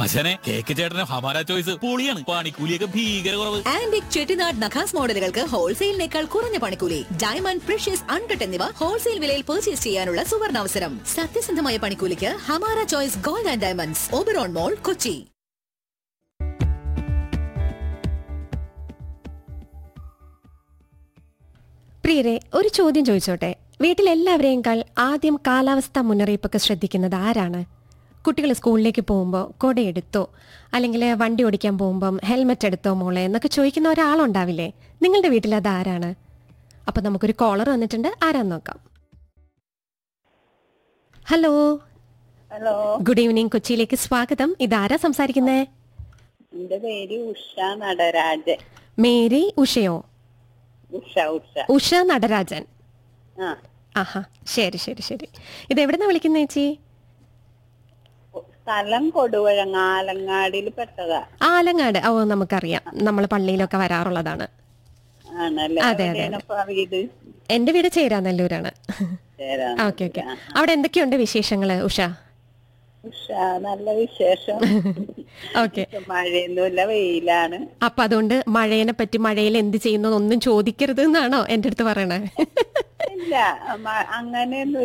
മച്ചനെ cake ചേട്ടന് ഹമാര choice പൊളിയാണ് പണിക്കൂലിയൊക്കെ ഭീകര കുറവ് ആന്റിക് ചെട്ടിനാട് നഖാസ് മോഡലുകൾക്ക് ഹോൾസെയിലിനേക്കാൾ കുറഞ്ഞ പണിക്കൂലി ഡയമണ്ട് പ്രഷ്യസ് അൺകട്ട് എന്നിവ ഹോൾസെയിൽ വിലയിൽ പർച്ചേസ് ചെയ്യാനുള്ള സുവർണാവസരം സത്യസന്ധമായ പണിക്കൂലിക്ക് Hamara choice gold and diamonds Oberon mall Kochi പ്രിയരെ ഒരു ചോദ്യം ചോദിച്ചോട്ടെ വീട്ടിലെല്ലാവരെയും ആദ്യം കാലാവസ്ഥ മുന്നറിയിപ്പൊക്കെ ശ്രദ്ധിക്കുന്നത് ആരാണ് കുട്ടികൾ സ്കൂളിലേക്ക് പോകുമ്പോൾ കൊടയെടുത്തോ അല്ലെങ്കിൽ വണ്ടി ഓടിക്കാൻ പോകുമ്പം ഹെൽമെറ്റ് എടുത്തോ മോളെ എന്നൊക്കെ ചോദിക്കുന്ന ഒരാളുണ്ടാവില്ലേ നിങ്ങളുടെ വീട്ടിൽ അത് ആരാണ് അപ്പം നമുക്കൊരു കോളർ വന്നിട്ടുണ്ട് ആരാന്ന് നോക്കാം ഹലോ ഹലോ ഗുഡ് ഈവനിങ് കൊച്ചിയിലേക്ക് സ്വാഗതം ഇതാരാ സംസാരിക്കുന്നേ എന്റെ പേര് ഉഷ നടരാജൻ മേരി ഉഷയോ ഉഷ ഉഷ ഉഷ നടരാജൻ ആ ആഹാ ശരി ശരി ശരി ഇത് എവിടെന്നാ വിളിക്കുന്നത് ചേച്ചി സ്ഥലം കൊടുവഴങ്ങ ആലങ്ങാടിയിൽ പെട്ടതാ ആലങ്ങാട് ഓ നമുക്കറിയാം നമ്മൾ പള്ളിയിലൊക്കെ വരാറുള്ളതാണ് ആണല്ലേ അതെ, അതെ, എവിടെയാണ് ഇപ്പൊ വീട് എന്റെ വീട് ചേരാനെല്ലൂരാണ് ചേരാൻ ഓക്കെ ഓക്കെ അവിടെ എന്തൊക്കെയുണ്ട് വിശേഷങ്ങള് ഉഷ ഉഷ നല്ല വിശേഷം ഓക്കെ ഇപ്പൊ മഴയൊന്നുമില്ല വെയിലാണ് അപ്പൊ അതുകൊണ്ട് മഴേനെ പറ്റി മഴയിൽ എന്ത് ചെയ്യുന്നു ഒന്നും ചോദിക്കരുത് എന്നാണോ എന്റെ അടുത്ത് പറയണേ ഇല്ല മ- അങ്ങനെയൊന്നും